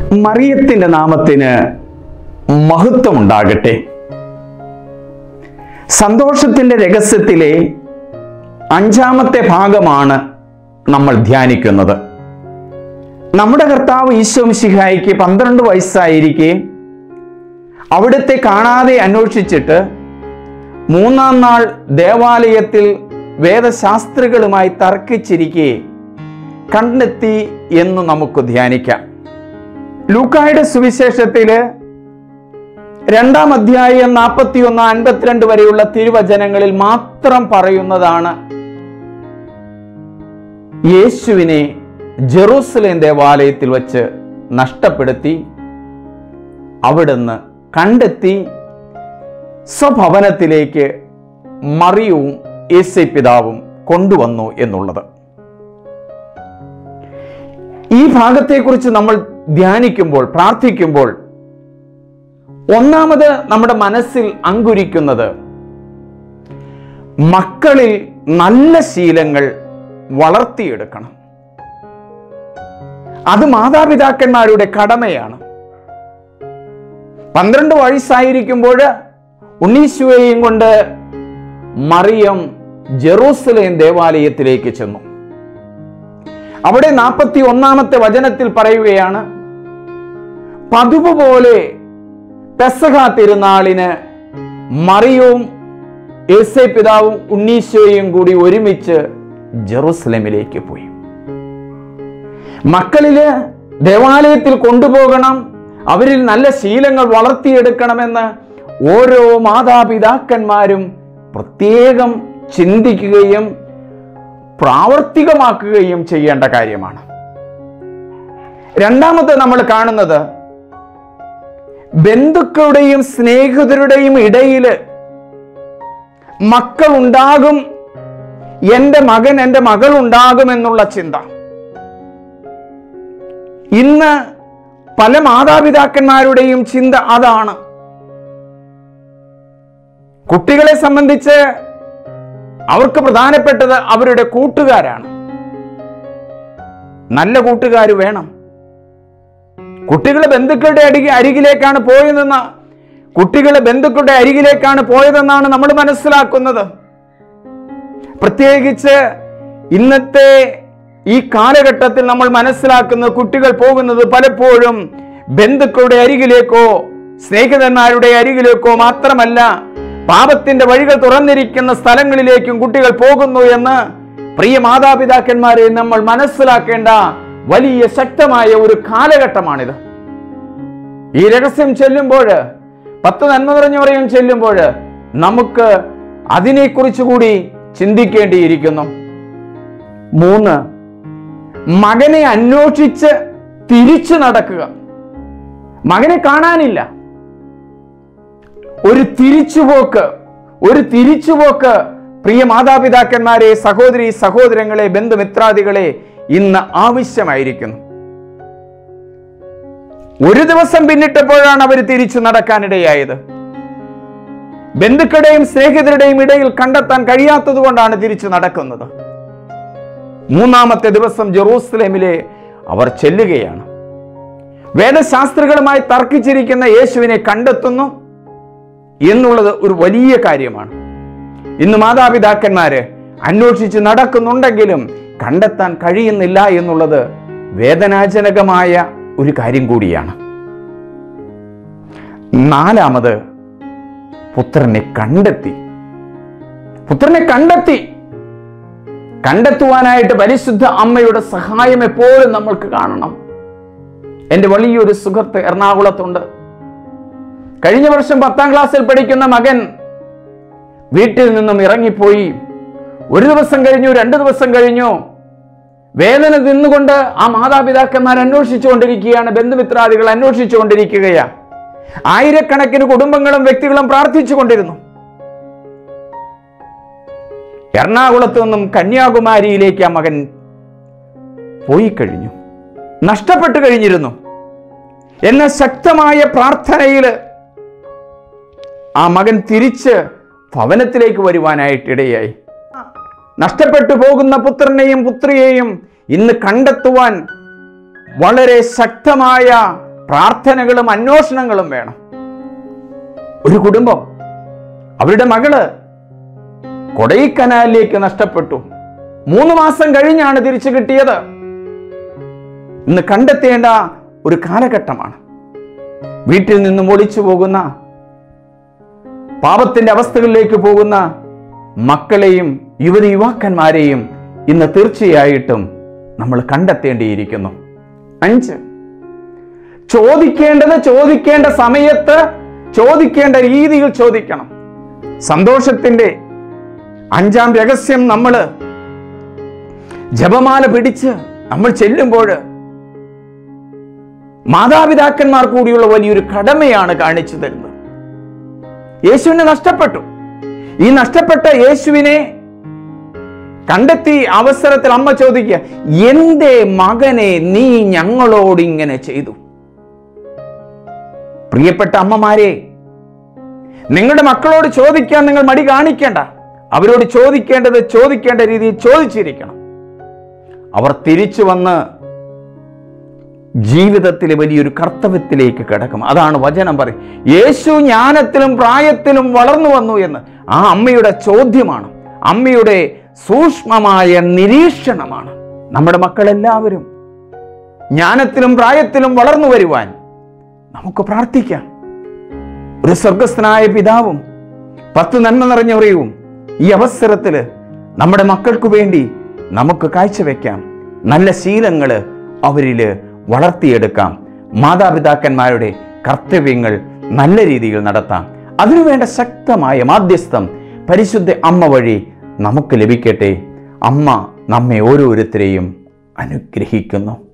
മറിയത്തിന്റെ നാമത്തിന് മഹത്വമുണ്ടാകട്ടെ സന്തോഷത്തിന്റെ രഹസ്യത്തിലെ അഞ്ചാമത്തെ ഭാഗമാണ് നമ്മൾ ധ്യാനിക്കുന്നത് നമ്മുടെ കർത്താവ് ഈശോ മിശിഹായിക്ക് പന്ത്രണ്ട് വയസ്സായിരിക്കെ അവിടുത്തെ കാണാതെ അന്വേഷിച്ചിട്ട് മൂന്നാം നാൾ ദേവാലയത്തിൽ വേദശാസ്ത്രികളുമായി തർക്കിച്ചിരിക്കെ കണ്ടെത്തി എന്ന് നമുക്ക് ധ്യാനിക്കാം ലൂക്കായുടെ സുവിശേഷത്തില് രണ്ടാം അധ്യായം നാൽപ്പത്തി ഒന്ന് അൻപത്തിരണ്ട് വരെയുള്ള തിരുവചനങ്ങളിൽ മാത്രം പറയുന്നതാണ് യേശുവിനെ ജെറൂസലേം ദേവാലയത്തിൽ വച്ച് നഷ്ടപ്പെടുത്തി അവിടുന്ന് കണ്ടെത്തി സ്വഭവനത്തിലേക്ക് മറിയവും യേശു പിതാവും കൊണ്ടുവന്നു എന്നുള്ളത് ഈ ഭാഗത്തെക്കുറിച്ച് നമ്മൾ ധ്യാനിക്കുമ്പോൾ പ്രാർത്ഥിക്കുമ്പോൾ ഒന്നാമത് നമ്മുടെ മനസ്സിൽ അങ്കുരിക്കുന്നത് മക്കളിൽ നല്ല ശീലങ്ങൾ വളർത്തിയെടുക്കണം അത് മാതാപിതാക്കന്മാരുടെ കടമയാണ് പന്ത്രണ്ട് വയസ്സായിരിക്കുമ്പോൾ ഉണ്ണീശുവയെയും കൊണ്ട് മറിയം ജെറൂസലേം ദേവാലയത്തിലേക്ക് ചെന്നു അവിടെ നാൽപ്പത്തി ഒന്നാമത്തെ വചനത്തിൽ പറയുകയാണ് പതിവ് പോലെ പെസഹ തിരുനാളിന് മറിയവും യേസേ പിതാവും ഉണ്ണീശോയും കൂടി ഒരുമിച്ച് ജെറൂസലേമിലേക്ക് പോയി മക്കളില് ദേവാലയത്തിൽ കൊണ്ടുപോകണം അവരിൽ നല്ല ശീലങ്ങൾ വളർത്തിയെടുക്കണമെന്ന് ഓരോ മാതാപിതാക്കന്മാരും പ്രത്യേകം ചിന്തിക്കുകയും പ്രാവർത്തികമാക്കുകയും ചെയ്യേണ്ട കാര്യമാണ് രണ്ടാമത് നമ്മൾ കാണുന്നത് ബന്ധുക്കളുടെയും സ്നേഹിതരുടെയും ഇടയിൽ മക്കൾ ഉണ്ടാകും എൻ്റെ മകൻ എൻ്റെ മകൾ ഉണ്ടാകും എന്നുള്ള ചിന്ത ഇന്ന് പല മാതാപിതാക്കന്മാരുടെയും ചിന്ത അതാണ് കുട്ടികളെ സംബന്ധിച്ച് അവർക്ക് പ്രധാനപ്പെട്ടത് അവരുടെ കൂട്ടുകാരാണ് നല്ല കൂട്ടുകാർ വേണം കുട്ടികളെ ബന്ധുക്കളുടെ അരികെ അരികിലേക്കാണ് പോയതെന്ന കുട്ടികളെ ബന്ധുക്കളുടെ അരികിലേക്കാണ് പോയതെന്നാണ് നമ്മൾ മനസ്സിലാക്കുന്നത് പ്രത്യേകിച്ച് ഇന്നത്തെ ഈ കാലഘട്ടത്തിൽ നമ്മൾ മനസ്സിലാക്കുന്ന കുട്ടികൾ പോകുന്നത് പലപ്പോഴും ബന്ധുക്കളുടെ അരികിലേക്കോ സ്നേഹിതന്മാരുടെ അരികിലേക്കോ മാത്രമല്ല പാപത്തിന്റെ വഴികൾ തുറന്നിരിക്കുന്ന സ്ഥലങ്ങളിലേക്കും കുട്ടികൾ പോകുന്നു എന്ന് പ്രിയ മാതാപിതാക്കന്മാരെ നമ്മൾ മനസ്സിലാക്കേണ്ട വലിയ ശക്തമായ ഒരു കാലഘട്ടമാണിത് ഈ രഹസ്യം ചെല്ലുമ്പോൾ പത്ത് നന്മ നിറഞ്ഞ പറയും ചെല്ലുമ്പോൾ നമുക്ക് അതിനെക്കുറിച്ച് കൂടി ചിന്തിക്കേണ്ടിയിരിക്കുന്നു മൂന്ന് മകനെ അന്വേഷിച്ച് തിരിച്ചു നടക്കുക മകനെ കാണാനില്ല ഒരു തിരിച്ചുപോക്ക് ഒരു തിരിച്ചുപോക്ക് പ്രിയ മാതാപിതാക്കന്മാരെ സഹോദരി സഹോദരങ്ങളെ ബന്ധുമിത്രാദികളെ ഇന്ന് ആവശ്യമായിരിക്കുന്നു ഒരു ദിവസം പിന്നിട്ടപ്പോഴാണ് അവർ തിരിച്ചു നടക്കാനിടയായത് ബന്ധുക്കളുടെയും സ്നേഹിതരുടെയും ഇടയിൽ കണ്ടെത്താൻ കഴിയാത്തത് കൊണ്ടാണ് തിരിച്ചു നടക്കുന്നത് മൂന്നാമത്തെ ദിവസം ജെറൂസലേമിലെ അവർ ചെല്ലുകയാണ് വേദശാസ്ത്രികളുമായി തർക്കിച്ചിരിക്കുന്ന യേശുവിനെ കണ്ടെത്തുന്നു എന്നുള്ളത് ഒരു വലിയ കാര്യമാണ് ഇന്ന് മാതാപിതാക്കന്മാര് അന്വേഷിച്ച് നടക്കുന്നുണ്ടെങ്കിലും കണ്ടെത്താൻ കഴിയുന്നില്ല എന്നുള്ളത് വേദനാജനകമായ ഒരു കാര്യം കൂടിയാണ് നാലാമത് പുത്രനെ കണ്ടെത്തി പുത്രനെ കണ്ടെത്തി കണ്ടെത്തുവാനായിട്ട് പരിശുദ്ധ അമ്മയുടെ സഹായം എപ്പോഴും നമ്മൾക്ക് കാണണം എൻ്റെ വലിയൊരു സുഹൃത്ത് എറണാകുളത്തുണ്ട് കഴിഞ്ഞ വർഷം പത്താം ക്ലാസ്സിൽ പഠിക്കുന്ന മകൻ വീട്ടിൽ നിന്നും ഇറങ്ങിപ്പോയി ഒരു ദിവസം കഴിഞ്ഞു രണ്ടു ദിവസം കഴിഞ്ഞു വേദന നിന്നുകൊണ്ട് ആ മാതാപിതാക്കന്മാർ അന്വേഷിച്ചുകൊണ്ടിരിക്കുകയാണ് ബന്ധുമിത്രാദികൾ അന്വേഷിച്ചുകൊണ്ടിരിക്കുകയാണ് ആയിരക്കണക്കിന് കുടുംബങ്ങളും വ്യക്തികളും പ്രാർത്ഥിച്ചുകൊണ്ടിരുന്നു എറണാകുളത്ത് നിന്നും കന്യാകുമാരിയിലേക്ക് ആ മകൻ പോയി കഴിഞ്ഞു നഷ്ടപ്പെട്ടു കഴിഞ്ഞിരുന്നു എന്ന ശക്തമായ പ്രാർത്ഥനയിൽ ആ മകൻ തിരിച്ച് ഭവനത്തിലേക്ക് വരുവാനായിട്ടിടയായി നഷ്ടപ്പെട്ടു പോകുന്ന പുത്രനെയും പുത്രിയെയും ഇന്ന് കണ്ടെത്തുവാൻ വളരെ ശക്തമായ പ്രാർത്ഥനകളും അന്വേഷണങ്ങളും വേണം ഒരു കുടുംബം അവരുടെ മകള് കൊടൈക്കനാലിലേക്ക് നഷ്ടപ്പെട്ടു മൂന്ന് മാസം കഴിഞ്ഞാണ് തിരിച്ചു കിട്ടിയത് ഇന്ന് കണ്ടെത്തേണ്ട ഒരു കാലഘട്ടമാണ് വീട്ടിൽ നിന്നും ഒളിച്ചു പോകുന്ന പാപത്തിന്റെ അവസ്ഥകളിലേക്ക് പോകുന്ന മക്കളെയും യുവതി യുവാക്കന്മാരെയും ഇന്ന് തീർച്ചയായിട്ടും നമ്മൾ കണ്ടെത്തേണ്ടിയിരിക്കുന്നു അഞ്ച് ചോദിക്കേണ്ടത് ചോദിക്കേണ്ട സമയത്ത് ചോദിക്കേണ്ട രീതിയിൽ ചോദിക്കണം സന്തോഷത്തിന്റെ അഞ്ചാം രഹസ്യം നമ്മൾ ജപമാല പിടിച്ച് നമ്മൾ ചെല്ലുമ്പോൾ മാതാപിതാക്കന്മാർ കൂടിയുള്ള വലിയൊരു കടമയാണ് കാണിച്ചു തരുന്നത് യേശുവിനെ നഷ്ടപ്പെട്ടു ഈ നഷ്ടപ്പെട്ട യേശുവിനെ കണ്ടെത്തി അവസരത്തിൽ അമ്മ ചോദിക്കുക എന്റെ മകനെ നീ ഞങ്ങളോട് ഇങ്ങനെ ചെയ്തു പ്രിയപ്പെട്ട അമ്മമാരെ നിങ്ങളുടെ മക്കളോട് ചോദിക്കാൻ നിങ്ങൾ മടി കാണിക്കേണ്ട അവരോട് ചോദിക്കേണ്ടത് ചോദിക്കേണ്ട രീതിയിൽ ചോദിച്ചിരിക്കണം അവർ തിരിച്ചു വന്ന് ജീവിതത്തിലെ വലിയൊരു കർത്തവ്യത്തിലേക്ക് കിടക്കും അതാണ് വചനം പറയും യേശു ജ്ഞാനത്തിലും പ്രായത്തിലും വളർന്നു വന്നു എന്ന് ആ അമ്മയുടെ ചോദ്യമാണ് അമ്മയുടെ സൂക്ഷ്മമായ നിരീക്ഷണമാണ് നമ്മുടെ മക്കളെല്ലാവരും ജ്ഞാനത്തിലും പ്രായത്തിലും വളർന്നു വരുവാൻ നമുക്ക് പ്രാർത്ഥിക്കാം ഒരു സ്വർഗസ്ഥനായ പിതാവും പത്ത് നന്മ നിറഞ്ഞവരെയും ഈ അവസരത്തിൽ നമ്മുടെ മക്കൾക്ക് വേണ്ടി നമുക്ക് കാഴ്ചവെക്കാം നല്ല ശീലങ്ങൾ അവരിൽ വളർത്തിയെടുക്കാം മാതാപിതാക്കന്മാരുടെ കർത്തവ്യങ്ങൾ നല്ല രീതിയിൽ നടത്താം അതിനുവേണ്ട ശക്തമായ മാധ്യസ്ഥം പരിശുദ്ധ അമ്മ വഴി നമുക്ക് ലഭിക്കട്ടെ അമ്മ നമ്മെ ഓരോരുത്തരെയും അനുഗ്രഹിക്കുന്നു